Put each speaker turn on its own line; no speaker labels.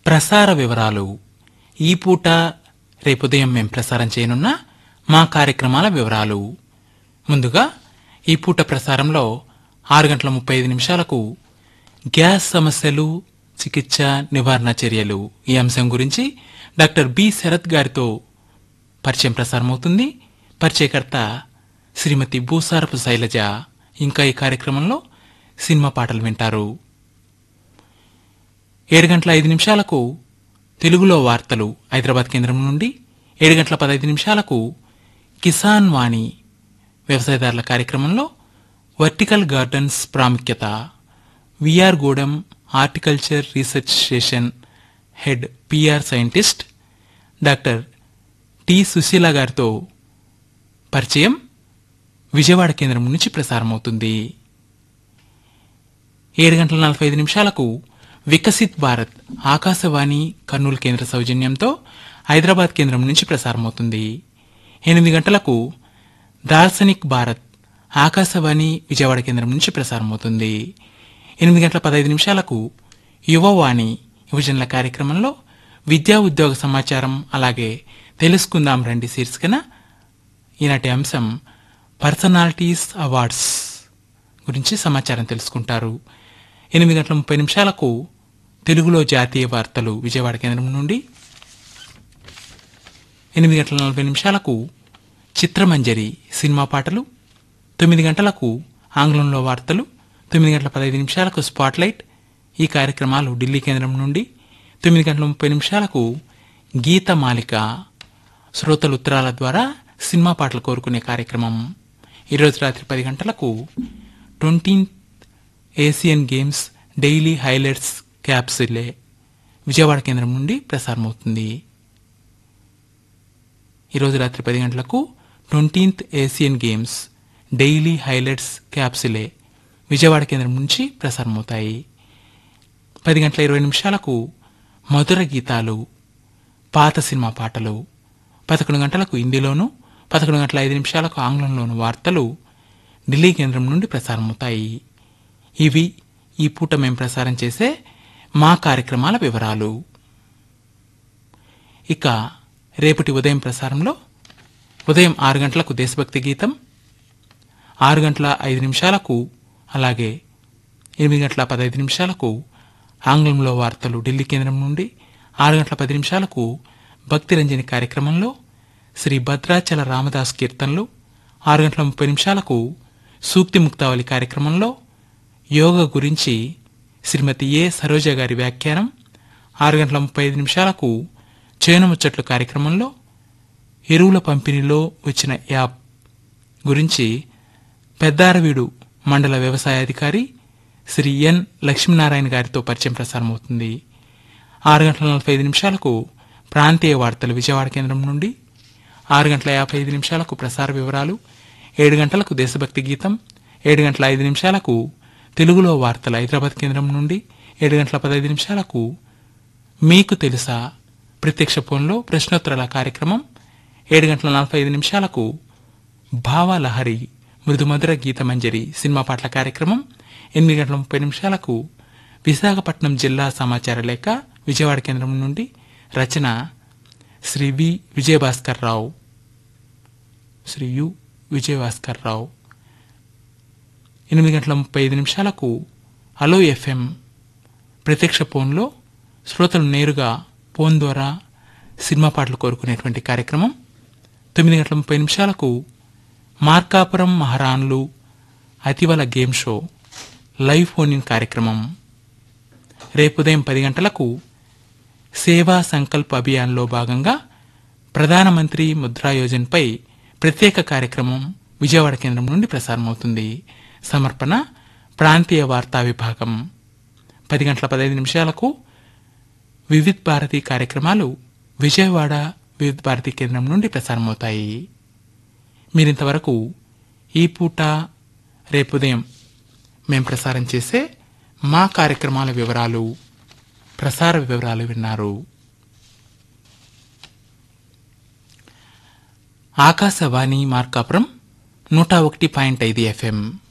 ప్రసార వివరాలు ఈ పూట రేపు ఉదయం మేం ప్రసారం చేయనున్న మా కార్యక్రమాల వివరాలు ముందుగా ఈ పూట ప్రసారంలో ఆరు గంటల ముప్పై ఐదు నిమిషాలకు గ్యాస్ సమస్యలు చికిత్స నివారణ చర్యలు ఈ అంశం గురించి డాక్టర్ బి శరత్ గారితో పరిచయం ప్రసారమవుతుంది పరిచయకర్త శ్రీమతి భూసారపు శైలజ ఇంకా ఈ కార్యక్రమంలో సినిమా పాటలు వింటారు ఏడు గంటల ఐదు నిమిషాలకు తెలుగులో వార్తలు హైదరాబాద్ కేంద్రం నుండి ఏడు గంటల పదహైదు నిమిషాలకు కిసాన్ వాణి వ్యవసాయదారుల కార్యక్రమంలో వర్టికల్ గార్డెన్స్ ప్రాముఖ్యత VR Gudem horticulture research station head PR scientist doctor T Susheela గారితో పరిచయం విజయవాడ కేంద్రం నుంచి ప్రసారమవుతుంది ఏడు గంటల నలభై ఐదు నిమిషాలకు వికసిత్ భారత్ ఆకాశవాణి కర్నూలు కేంద్ర సౌజన్యంతో హైదరాబాద్ కేంద్రం నుంచి ప్రసారమవుతుంది ఎనిమిది గంటలకు దార్శనిక్ భారత్ ఆకాశవాణి విజయవాడ కేంద్రం నుంచి ప్రసారమవుతుంది ఎనిమిది గంటల పదహైదు నిమిషాలకు యువవాణి యువజనుల కార్యక్రమంలో విద్యా ఉద్యోగ సమాచారం అలాగే తెలుసుకుందాం రండి శీర్షికన ఈనాటి అంశం పర్సనాలిటీస్ అవార్డ్స్ గురించి సమాచారం తెలుసుకుంటారు ఎనిమిది గంటల ముప్పై నిమిషాలకు తెలుగులో జాతీయ వార్తలు విజయవాడ కేంద్రం నుండి ఎనిమిది గంటల నలభై నిమిషాలకు చిత్రమంజరి సినిమా పాటలు తొమ్మిది గంటలకు ఆంగ్లంలో వార్తలు తొమ్మిది గంటల పదహైదు నిమిషాలకు స్పాట్లైట్ ఈ కార్యక్రమాలు ఢిల్లీ కేంద్రం నుండి తొమ్మిది గంటల ముప్పై నిమిషాలకు గీతమాలిక శ్రోతల ఉత్తరాల ద్వారా సినిమా పాటలు కోరుకునే కార్యక్రమం ఈరోజు రాత్రి పది గంటలకు twentieth Asian games daily highlights క్యాప్సిలే విజయవాడ కేంద్రం నుండి ప్రసారమవుతుంది ఈరోజు రాత్రి పది గంటలకు twentieth Asian games daily highlights క్యాప్సిలే విజయవాడ కేంద్రం నుంచి ప్రసారమవుతాయి పది గంటల ఇరవై నిమిషాలకు మధుర గీతాలు పాత సినిమా పాటలు పదకొండు గంటలకు హిందీలోను పదకొండు గంటల ఐదు నిమిషాలకు ఆంగ్లంలోను వార్తలు ఢిల్లీ కేంద్రం నుండి ప్రసారమవుతాయి ఇవి ఈ పూట మేం ప్రసారం చేసే మా కార్యక్రమాల వివరాలు ఇక రేపటి ఉదయం ప్రసారంలో ఉదయం ఆరు గంటలకు దేశభక్తి గీతం ఆరు గంటల ఐదు నిమిషాలకు అలాగే ఎనిమిది గంటల పదహైదు నిమిషాలకు ఆంగ్లంలో వార్తలు ఢిల్లీ కేంద్రం నుండి ఆరు గంటల పది నిమిషాలకు భక్తి రంజని కార్యక్రమంలో శ్రీ భద్రాచల రామదాస్ కీర్తనలు ఆరు గంటల ముప్పై నిమిషాలకు సూక్తి ముక్తావళి కార్యక్రమంలో యోగా గురించి శ్రీమతి ఏ సరోజ గారి వ్యాఖ్యానం ఆరు గంటల ముప్పై ఐదు నిమిషాలకు చేను ముచ్చట్లు కార్యక్రమంలో ఎరువుల పంపిణీలో వచ్చిన యాప్ గురించి పెద్దారవీడు మండల వ్యవసాయాధికారి శ్రీ ఎన్ లక్ష్మీనారాయణ గారితో పరిచయం ప్రసారమవుతుంది ఆరు గంటల నలభై ఐదు నిమిషాలకు ప్రాంతీయ వార్తలు విజయవాడ కేంద్రం నుండి ఆరు గంటల యాభై ఐదు నిమిషాలకు ప్రసార వివరాలు ఏడు గంటలకు దేశభక్తి గీతం ఏడు గంటల ఐదు నిమిషాలకు తెలుగులో వార్తలు హైదరాబాద్ కేంద్రం నుండి ఏడు గంటల పదహైదు నిమిషాలకు మీకు తెలుసా ప్రత్యక్ష ఫోన్లో ప్రశ్నోత్తరాల కార్యక్రమం ఏడు గంటల నలభై ఐదు నిమిషాలకు భావలహరి మృదుమధుర గీతమంజరి సినిమా పాటల కార్యక్రమం ఎనిమిది గంటల ముప్పై నిమిషాలకు విశాఖపట్నం జిల్లా సమాచార లేఖ విజయవాడ కేంద్రం నుండి రచన శ్రీ వి విజయభాస్కర్ రావు శ్రీ యు విజయభాస్కర్ రావు ఎనిమిది గంటల ముప్పై ఐదు నిమిషాలకు అలో ఎఫ్ఎం ప్రత్యక్ష ఫోన్లో శ్రోతలు నేరుగా ఫోన్ ద్వారా సినిమా పాటలు కోరుకునేటువంటి కార్యక్రమం తొమ్మిది గంటల ముప్పై నిమిషాలకు మార్కాపురం మహారాన్లు అతివల game show live phone in కార్యక్రమం రేపు ఉదయం పది గంటలకు సేవా సంకల్ప్ అభియాన్లో భాగంగా ప్రధానమంత్రి ముద్రా యోజనపై ప్రత్యేక కార్యక్రమం విజయవాడ కేంద్రం నుండి ప్రసారమవుతుంది సమర్పణ ప్రాంతీయ వార్తా విభాగం పది గంటల పదహైదు నిమిషాలకు వివిధ్ భారతి కార్యక్రమాలు విజయవాడ వివిధ భారతి కేంద్రం నుండి ప్రసారమవుతాయి మీరింతవరకు ఈ పూట రేపు ఉదయం మేం ప్రసారం చేసే మా కార్యక్రమాల వివరాలు ప్రసార వివరాలు విన్నారు ఆకాశవాణి మార్కాపురం నూట ఒకటి పాయింట్ ఐదు ఎఫ్ఎం